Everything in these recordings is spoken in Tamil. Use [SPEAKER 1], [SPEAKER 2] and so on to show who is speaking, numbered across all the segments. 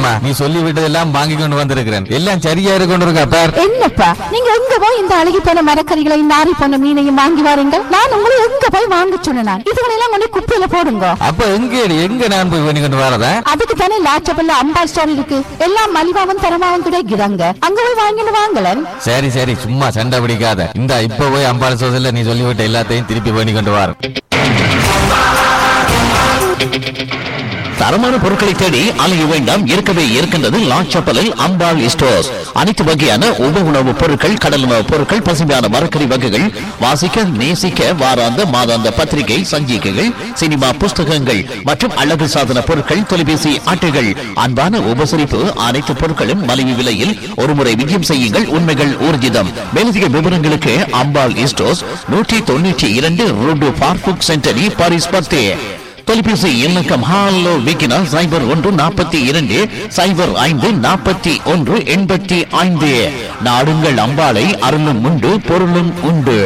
[SPEAKER 1] அம்மா நீ சொல்லி விட்டதெல்லாம் வாங்கி கொண்டு வந்திருக்கிறேன் எல்லாம் சரியா இருக்கு கொண்டு இருக்கா பார்
[SPEAKER 2] என்னப்பா நீங்க எங்க போய் இந்த அழுகி போன மரக்கறிகளையும் நாரி போன மீனையும் வாங்கி வாருங்கள் நான் உங்களை எங்க போய் வாங்க சொன்னேன் இதுகளெல்லாம் கொண்டு குப்பையில போடுங்க
[SPEAKER 1] அப்ப எங்க எங்க நான் போய் பண்ணி கொண்டு வரதா
[SPEAKER 2] அதுக்கு தானே லாச்சபல்ல அம்பாள் ஸ்டோர் இருக்கு எல்லாம் மலிவாவும் தரமாவும் கிடைக்கிறாங்க அங்க போய் வாங்கிட்டு வாங்கலன்
[SPEAKER 1] சரி சரி சும்மா சண்டை பிடிக்காத இந்த இப்ப போய் அம்பாள் சோதல நீ சொல்லிவிட்ட எல்லாத்தையும் திருப்பி பண்ணி கொண்டு வர
[SPEAKER 3] தரமான பொருட்களை தேடி அலைய வேண்டாம் இருக்கவே இருக்கின்றது லாச்சப்பலில் அம்பாள் ஸ்டோர்ஸ் அனைத்து வகையான உப உணவுப் பொருட்கள் கடல் உணவுப் பொருட்கள் பசுமையான மரக்கறி வகைகள் வாசிக்க நேசிக்க வாராந்த மாதாந்த பத்திரிகை சஞ்சிகைகள் சினிமா புஸ்தகங்கள் மற்றும் அழகு சாதன பொருட்கள் தொலைபேசி அட்டைகள் அன்பான உபசரிப்பு அனைத்து பொருட்களும் மலிவு விலையில் ஒருமுறை விஜயம் செய்யுங்கள் உண்மைகள் ஊர்ஜிதம் மேலதிக விவரங்களுக்கு அம்பாள் ஸ்டோர்ஸ் நூற்றி தொண்ணூற்றி இரண்டு ரோடு பார்புக் சென்டரி பாரிஸ் பத்தே தொலைபேசி இலக்கம் ஹாலோ விக்கினா சைபர் ஒன்று நாற்பத்தி இரண்டு சைபர் ஐந்து நாற்பத்தி ஒன்று எண்பத்தி ஐந்து நாடுங்கள் அம்பாளை அருளும் உண்டு பொருளும் உண்டு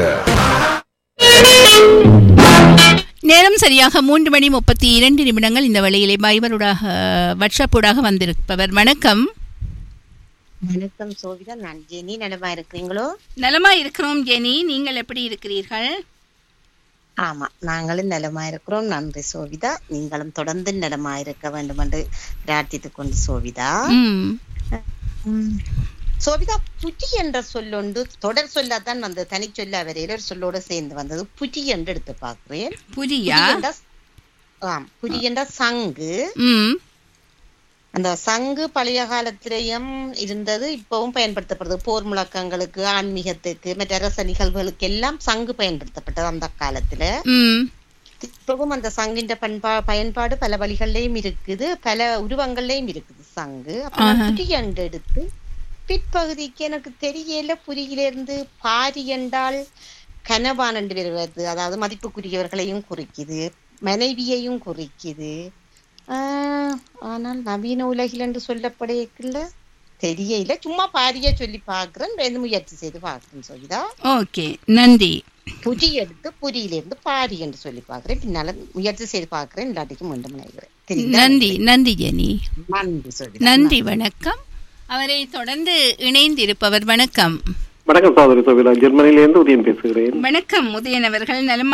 [SPEAKER 4] நேரம் சரியாக மூன்று மணி முப்பத்தி இரண்டு நிமிடங்கள் இந்த வழியிலே பைபருடாக வாட்ஸ்அப்பூடாக வந்திருப்பவர் வணக்கம்
[SPEAKER 5] வணக்கம் சோபிதா நான் ஜெனி நலமா இருக்கிறீங்களோ
[SPEAKER 4] நலமா இருக்கிறோம் ஜெனி நீங்கள் எப்படி இருக்கிறீர்கள்
[SPEAKER 5] ஆமா நாங்களும் நலமா இருக்கிறோம் நன்றி சோபிதா நீங்களும் தொடர்ந்து நலமா இருக்க வேண்டும் என்று பிரார்த்தித்துக் கொண்டு சோபிதா
[SPEAKER 4] ம்
[SPEAKER 5] உம். சோபிதா புட்டி என்ற சொல்லொண்டு தொடர் சொல்லாதான் வந்தது தனி சொல்ல வரையில ஒரு சொல்லோட சேர்ந்து வந்தது புட்டி என்று எடுத்து பார்க்கிறேன்
[SPEAKER 4] புரியா
[SPEAKER 5] புரி என்றா- ஆம் புரி என்ற சங்கு
[SPEAKER 4] ம்
[SPEAKER 5] அந்த சங்கு பழைய காலத்திலேயும் இருந்தது இப்பவும் பயன்படுத்தப்படுது போர் முழக்கங்களுக்கு ஆன்மீகத்துக்கு மற்ற அரச நிகழ்வுகளுக்கு எல்லாம் சங்கு பயன்படுத்தப்பட்டது அந்த காலத்துல
[SPEAKER 4] ம்
[SPEAKER 5] இப்பவும் அந்த சங்கின்ற பண்பா பயன்பாடு பல வழிகள்லயும் இருக்குது பல உருவங்கள்லயும் இருக்குது சங்கு அப்ப நான் புரியண்டு எடுத்து பிற்பகுதிக்கு எனக்கு தெரியல புரியிலிருந்து பாரி என்றால் கனவான் என்று வருவது அதாவது மதிப்புக்குரியவர்களையும் குறிக்குது மனைவியையும் குறிக்குது ஆஹ், ஆனால் நவீன உலகில் என்று சொல்லப்படையக்குள்ள தெரியல சும்மா பாரிய சொல்லி பாக்குறேன் ரெண்டு முயற்சி செய்து பாக்குறேன் சொல்லிதா
[SPEAKER 4] ஓகே நன்றி
[SPEAKER 5] புரி எடுத்து புரியிலிருந்து பாரி என்று சொல்லி பாக்குறேன் பின்னால முயற்சி செய்து பாக்குறேன் இல்லாட்டிக்கு மீண்டும் நினைக்கிறேன் தெரியுதா?
[SPEAKER 4] நன்றி நன்றி ஜெனி
[SPEAKER 5] நன்றி சொல்லி
[SPEAKER 4] நன்றி வணக்கம் அவரை தொடர்ந்து இணைந்திருப்பவர் வணக்கம்
[SPEAKER 6] வணக்கம் சகோதரி சோபிதா ஜெர்மனியிலிருந்து உதயம் பேசுகிறேன்
[SPEAKER 4] வணக்கம் உதயன் அவர்கள் நலமா